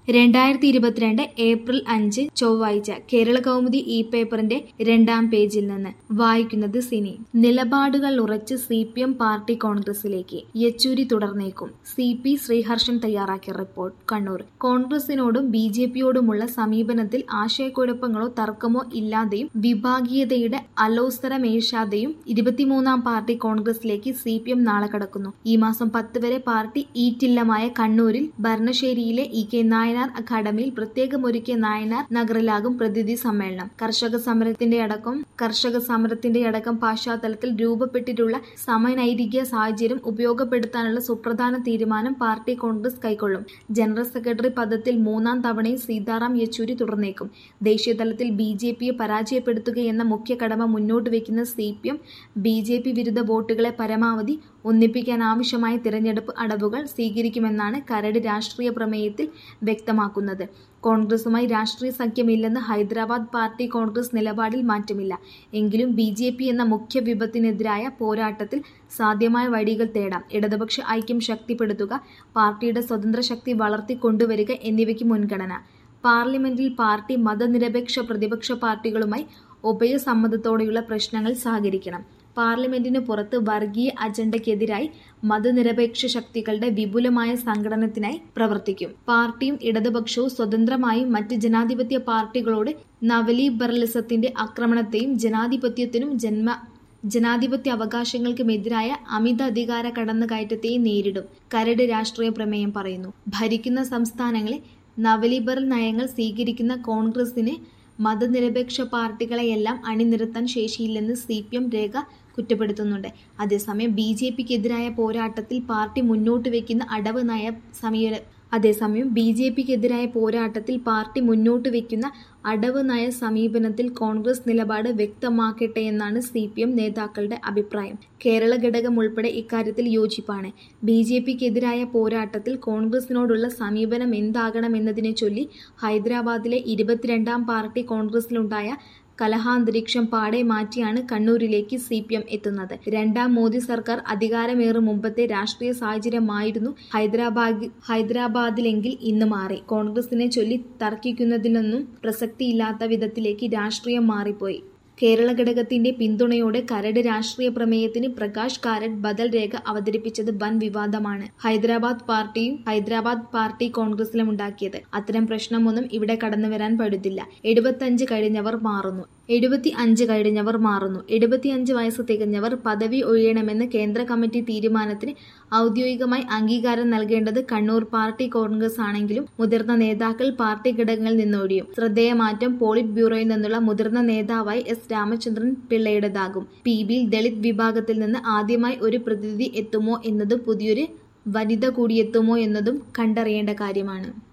രണ്ടായിരത്തി ഇരുപത്തിരണ്ട് ഏപ്രിൽ അഞ്ച് ചൊവ്വാഴ്ച കേരള കൗമുദി ഇ പേപ്പറിന്റെ രണ്ടാം പേജിൽ നിന്ന് വായിക്കുന്നത് സിനി നിലപാടുകൾ ഉറച്ച് സി പി എം പാർട്ടി കോൺഗ്രസിലേക്ക് യെച്ചൂരി തുടർന്നേക്കും സി പി ശ്രീഹർഷൻ തയ്യാറാക്കിയ റിപ്പോർട്ട് കണ്ണൂർ കോൺഗ്രസിനോടും ബി ജെ പിയോടുമുള്ള സമീപനത്തിൽ ആശയക്കുഴപ്പങ്ങളോ തർക്കമോ ഇല്ലാതെയും വിഭാഗീയതയുടെ അലോസരമേശാതെയും ഇരുപത്തിമൂന്നാം പാർട്ടി കോൺഗ്രസിലേക്ക് സി പി എം നാളെ കടക്കുന്നു ഈ മാസം പത്ത് വരെ പാർട്ടി ഈറ്റില്ലമായ കണ്ണൂരിൽ ഭരണശ്ശേരിയിലെ ഇ കെ നായനാർ അക്കാദമിയിൽ പ്രത്യേകമൊരുക്കിയ നായനാർ നഗറിലാകും പ്രതിനിധി സമ്മേളനം കർഷക സമരത്തിന്റെ അടക്കം കർഷക സമരത്തിന്റെ അടക്കം പശ്ചാത്തലത്തിൽ രൂപപ്പെട്ടിട്ടുള്ള സമനൈരിക സാഹചര്യം ഉപയോഗപ്പെടുത്താനുള്ള സുപ്രധാന തീരുമാനം പാർട്ടി കോൺഗ്രസ് കൈക്കൊള്ളും ജനറൽ സെക്രട്ടറി പദത്തിൽ മൂന്നാം തവണയും സീതാറാം യെച്ചൂരി തുടർന്നേക്കും ദേശീയ തലത്തിൽ ബി ജെ പിയെ പരാജയപ്പെടുത്തുകയെന്ന മുഖ്യ കടമ മുന്നോട്ട് വയ്ക്കുന്ന C P M B J P വിരുദ്ധ വോട്ടുകളെ പരമാവധി ഒന്നിപ്പിക്കാൻ ആവശ്യമായ തിരഞ്ഞെടുപ്പ് അടവുകൾ സ്വീകരിക്കുമെന്നാണ് കരട് രാഷ്ട്രീയ പ്രമേയത്തിൽ വ്യക്തമാക്കുന്നത് കോൺഗ്രസുമായി രാഷ്ട്രീയ സഖ്യമില്ലെന്ന് ഹൈദരാബാദ് പാർട്ടി കോൺഗ്രസ് നിലപാടിൽ മാറ്റമില്ല എങ്കിലും ബി ജെ പി എന്ന മുഖ്യ വിപത്തിനെതിരായ പോരാട്ടത്തിൽ സാധ്യമായ വഴികൾ തേടാം ഇടതുപക്ഷ ഐക്യം ശക്തിപ്പെടുത്തുക പാർട്ടിയുടെ സ്വതന്ത്ര ശക്തി വളർത്തിക്കൊണ്ടുവരിക എന്നിവയ്ക്ക് മുൻഗണന പാർലമെന്റിൽ പാർട്ടി മതനിരപേക്ഷ പ്രതിപക്ഷ പാർട്ടികളുമായി ഉഭയസമ്മതത്തോടെയുള്ള പ്രശ്നങ്ങൾ സഹകരിക്കണം പാർലമെന്റിന് പുറത്ത് വർഗീയ അജണ്ടയ്ക്കെതിരായി മതനിരപേക്ഷ ശക്തികളുടെ വിപുലമായ സംഘടനത്തിനായി പ്രവർത്തിക്കും പാർട്ടിയും ഇടതുപക്ഷവും സ്വതന്ത്രമായും മറ്റ് ജനാധിപത്യ പാർട്ടികളോട് നവലിബറലിസത്തിന്റെ ആക്രമണത്തെയും ജനാധിപത്യത്തിനും ജന്മ ജനാധിപത്യ അവകാശങ്ങൾക്കുമെതിരായ അമിത അധികാര കടന്നുകയറ്റത്തെയും നേരിടും കരട് രാഷ്ട്രീയ പ്രമേയം പറയുന്നു ഭരിക്കുന്ന സംസ്ഥാനങ്ങളെ നവലിബറൽ നയങ്ങൾ സ്വീകരിക്കുന്ന കോൺഗ്രസിന് മതനിരപേക്ഷ പാർട്ടികളെയെല്ലാം അണിനിരത്താൻ ശേഷിയില്ലെന്ന് സി പി എം രേഖ കുറ്റപ്പെടുത്തുന്നുണ്ട് അതേസമയം ബി ജെ പിക്കെതിരായ പോരാട്ടത്തിൽ പാർട്ടി മുന്നോട്ട് വയ്ക്കുന്ന അടവ് നയ സമീപ അതേസമയം ബി ജെ പിക്കെതിരായ പോരാട്ടത്തിൽ പാർട്ടി മുന്നോട്ട് വയ്ക്കുന്ന അടവ് നയ സമീപനത്തിൽ കോൺഗ്രസ് നിലപാട് വ്യക്തമാക്കട്ടെയെന്നാണ് സി പി എം നേതാക്കളുടെ അഭിപ്രായം കേരള ഘടകം ഉൾപ്പെടെ ഇക്കാര്യത്തിൽ യോജിപ്പാണ് ബി ജെ പിക്കെതിരായ പോരാട്ടത്തിൽ കോൺഗ്രസിനോടുള്ള സമീപനം എന്താകണമെന്നതിനെ ചൊല്ലി ഹൈദരാബാദിലെ ഇരുപത്തിരണ്ടാം പാർട്ടി കോൺഗ്രസിലുണ്ടായ കലഹാന്തരീക്ഷം പാടെ മാറ്റിയാണ് കണ്ണൂരിലേക്ക് സി പി എം എത്തുന്നത് രണ്ടാം മോദി സർക്കാർ അധികാരമേറും മുമ്പത്തെ രാഷ്ട്രീയ സാഹചര്യമായിരുന്നു ഹൈദരാബാദ് ഹൈദരാബാദിലെങ്കിൽ ഇന്ന് മാറി കോൺഗ്രസിനെ ചൊല്ലി തർക്കിക്കുന്നതിനൊന്നും പ്രസക്തിയില്ലാത്ത വിധത്തിലേക്ക് രാഷ്ട്രീയം മാറിപ്പോയി കേരള ഘടകത്തിന്റെ പിന്തുണയോടെ കരട് രാഷ്ട്രീയ പ്രമേയത്തിന് പ്രകാശ് കാരറ്റ് ബദൽ രേഖ അവതരിപ്പിച്ചത് വൻ വിവാദമാണ് ഹൈദരാബാദ് പാർട്ടിയും ഹൈദരാബാദ് പാർട്ടി കോൺഗ്രസിലും ഉണ്ടാക്കിയത് അത്തരം പ്രശ്നമൊന്നും ഇവിടെ കടന്നു വരാൻ പാടില്ല എഴുപത്തഞ്ച് കഴിഞ്ഞവർ മാറുന്നു എഴുപത്തി അഞ്ച് കഴിഞ്ഞവർ മാറുന്നു എഴുപത്തിയഞ്ച് വയസ്സ് തികഞ്ഞവർ പദവി ഒഴിയണമെന്ന് കേന്ദ്ര കമ്മിറ്റി തീരുമാനത്തിന് ഔദ്യോഗികമായി അംഗീകാരം നൽകേണ്ടത് കണ്ണൂർ പാർട്ടി കോൺഗ്രസ് ആണെങ്കിലും മുതിർന്ന നേതാക്കൾ പാർട്ടി ഘടകങ്ങളിൽ നിന്നൊഴിയും ശ്രദ്ധേയമാറ്റം പോളിറ്റ് ബ്യൂറോയിൽ നിന്നുള്ള മുതിർന്ന നേതാവായി എസ് രാമചന്ദ്രൻ പിള്ളയുടേതാകും പി ബിയിൽ ദളിത് വിഭാഗത്തിൽ നിന്ന് ആദ്യമായി ഒരു പ്രതിനിധി എത്തുമോ എന്നതും പുതിയൊരു വനിത കൂടിയെത്തുമോ എന്നതും കണ്ടറിയേണ്ട കാര്യമാണ്